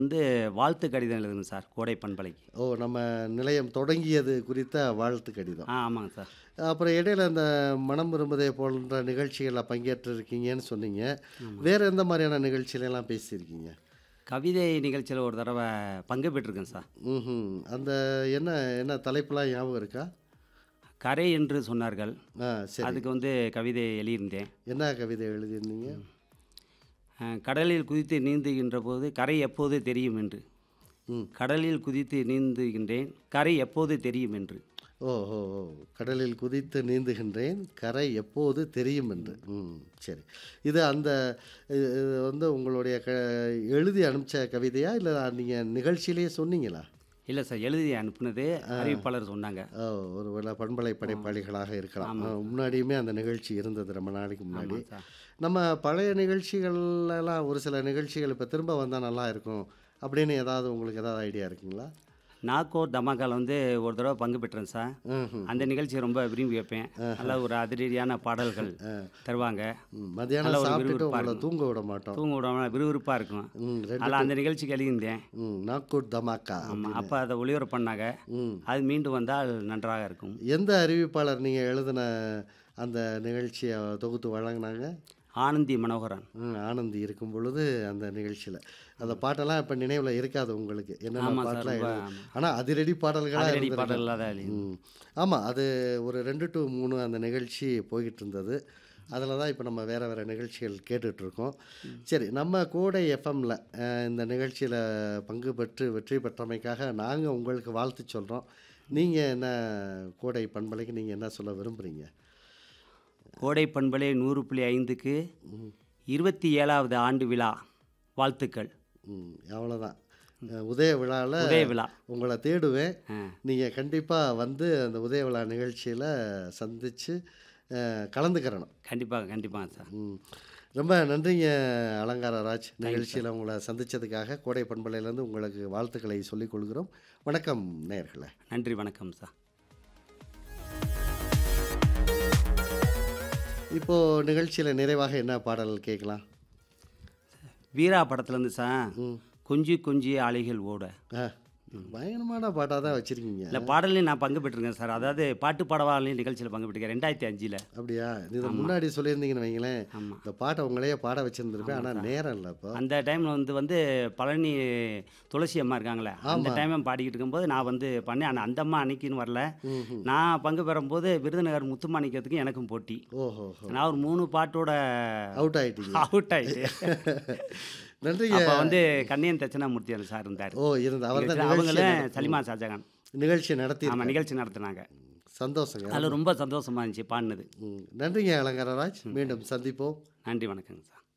வந்து வாழ்த்து கடிதம் எழுதணும் சார் கோடை பண்பலைக்கு ஓ நம்ம நிலையம் தொடங்கியது குறித்த வாழ்த்து கடிதம் ஆ ஆமாங்க சார் அப்புறம் இடையில இந்த மனம் விரும்புதே போன்ற நிகழ்ச்சிகளில் பங்கேற்றிருக்கீங்கன்னு சொன்னீங்க வேறு எந்த மாதிரியான நிகழ்ச்சியில எல்லாம் பேசியிருக்கீங்க கவிதை நிகழ்ச்சியில் ஒரு தடவை பங்கு பெற்றிருக்கேன் சார் ம் அந்த என்ன என்ன தலைப்புலாம் ஞாபகம் இருக்கா கரை என்று சொன்னார்கள் ஆ சரி அதுக்கு வந்து கவிதை எழுதியிருந்தேன் என்ன கவிதை எழுதியிருந்தீங்க அஹ், கடலில் குதித்து நீந்துகின்ற போது கரை எப்போது தெரியும் என்று ம். கடலில் குதித்து நீந்துகின்றேன் கரை எப்போது தெரியும் என்று ஓ ஓ ஓ கடலில் குதித்து நீந்துகின்றேன் கரை எப்போது தெரியும் என்று ம் சரி இது அந்த இது இது வந்து உங்களுடைய க எழுதி அனுப்பிச்ச கவிதையா இல்லை நீங்கள் நிகழ்ச்சியிலேயே சொன்னீங்களா இல்லை சார் எழுதி அனுப்புனது அறிவிப்பாளர் சொன்னாங்க ஓ ஒருவேளை பண்பலை படைப்பாளிகளாக இருக்கலாம் ஆ, முன்னாடியுமே அந்த நிகழ்ச்சி இருந்தது ரொம்ப நாளைக்கு முன்னாடி சார் நம்ம பழைய நிகழ்ச்சிகள்லாம் ஒரு சில நிகழ்ச்சிகள் இப்போ திரும்ப வந்தால் நல்லா இருக்கும் அப்படின்னு ஏதாவது உங்களுக்கு ஏதாவது ஐடியா இருக்குங்களா நாக்கோ தமாக்கால் வந்து ஒரு தடவை பங்கு பெற்றேன் சார் ம்ஹும். அந்த நிகழ்ச்சியை ரொம்ப விரும்பி வைப்பேன் நல்ல ஒரு அதிரடியான பாடல்கள் தருவாங்க ம், மத்தியானம் நல்ல ஒரு சாப்பிட்டுட்டு விறுவிறுப்பா உங்களை இருக்கும். தூங்க விட மாட்டோம் தூங்க விடாம விறுவிறுப்பாக இருக்கும் ம் ரெண்டு அதில் அந்த நிகழ்ச்சிக்கு எழுதியிருந்தேன் ம் நாக்கூர் தமாக்கா ஆமாம் அப்போ அதை ஒளிபரப்பு பண்ணாங்க ம் அது மீண்டும் வந்தால் நன்றாக இருக்கும் எந்த அறிவிப்பாளர் நீங்கள் எழுதின அந்த நிகழ்ச்சியை தொகுத்து வழங்கினாங்க ஆனந்தி மனோகரன் ம் ஆனந்தி இருக்கும் பொழுது அந்த நிகழ்ச்சியில் அந்த பாட்டெல்லாம் இப்போ நினைவில் இருக்காது உங்களுக்கு என்னென்ன ஆமாம் சார் பாட்டெல்லாம் ரொம்ப எழுது ஆனால் அதிரடி பாடல்களாக அதிரடி இருந்திருக்கு. பாடலாக தான் எழுதி ம் ஆமாம் அது ஒரு ரெண்டு டு மூணு அந்த நிகழ்ச்சி போய்கிட்டு இருந்தது அதில் தான் இப்போ நம்ம வேறு வேறு நிகழ்ச்சிகள் கேட்டுட்ருக்கோம் சரி நம்ம கோடை எஃப்எம்மில் இந்த நிகழ்ச்சியில் பங்கு பெற்று வெற்றி பெற்றமைக்காக நாங்கள் உங்களுக்கு வாழ்த்து சொல்கிறோம் நீங்கள் என்ன கோடை பண்பலைக்கு நீங்கள் என்ன சொல்ல விரும்புகிறீங்க கோடை பண்பலை நூறு புள்ளி ஐந்துக்கு இருபத்தி ஏழாவது ஆண்டு விழா வாழ்த்துக்கள் ம் அவ்வளோதான் அஹ், உதய விழாவில் உதய விழா உங்களை தேடுவேன் ஆ. நீங்கள் கண்டிப்பாக வந்து அந்த உதய விழா நிகழ்ச்சியில் சந்தித்து கலந்துக்கிறணும் கண்டிப்பாக கண்டிப்பாக சார் ம். ரொம்ப நன்றிங்க அலங்கார ராஜ் நிகழ்ச்சியில் உங்களை சந்தித்ததுக்காக கோடை பண்பலையிலேருந்து உங்களுக்கு வாழ்த்துக்களை சொல்லிக் கொள்கிறோம் வணக்கம் நேயர்களே நன்றி வணக்கம் சார் இப்போது நிகழ்ச்சியில் நிறைவாக என்ன பாடல் கேட்கலாம் வீரா படத்துலேருந்து சார் ம். கொஞ்சி கொஞ்சி அலைகள் ஓட ஆ பயங்கரமான பாட்டாக தான் வச்சுருக்கீங்க இல்லை பாடலையும் நான் பங்கு பெற்றிருக்கேன் சார் அதாவது பாட்டு பாடவாளையும் நிகழ்ச்சியில் பங்கு பெற்றிருக்கேன் ரெண்டாயிரத்தி அஞ்சில் அப்படியா இது முன்னாடி சொல்லியிருந்தீங்கன்னு வைங்களேன் ஆமாம் இந்த பாட்டை உங்களையே பாட வச்சுருந்துருப்பேன் ஆனால் நேரம் இல்லை இப்போ அந்த டைமில் வந்து வந்து பழனி துளசி அம்மா இருக்காங்களே அந்த டைம் பாடிக்கிட்டு இருக்கும்போது நான் வந்து பண்ணேன் ஆனால் அந்த அம்மா அன்னைக்குன்னு வரல ம்ஹும். நான் பங்கு பெறும்போது விருதுநகர் முத்துமாணிக்கிறதுக்கு எனக்கும் போட்டி ஓஹோ நான் ஒரு மூணு பாட்டோட அவுட் ஆயிட்டீங்க அவுட் ஆயிட்டு நன்றிங்க அப்போ வந்து கண்ணியன் தட்சணாமூர்த்தி சார் இருந்தார் ஓ இருந்த அவர் தான் நிகழ்ச்சி அவங்களும் சலிமா ஷாஜகான் நிகழ்ச்சி நடத்தி ஆமாம் நிகழ்ச்சி நடத்துனாங்க சந்தோஷங்க அதில் ரொம்ப சந்தோஷமா இருந்துச்சு பாடினது ம். நன்றிங்க அலங்காரராஜ் மீண்டும் சந்திப்போம் நன்றி வணக்கங்க சார்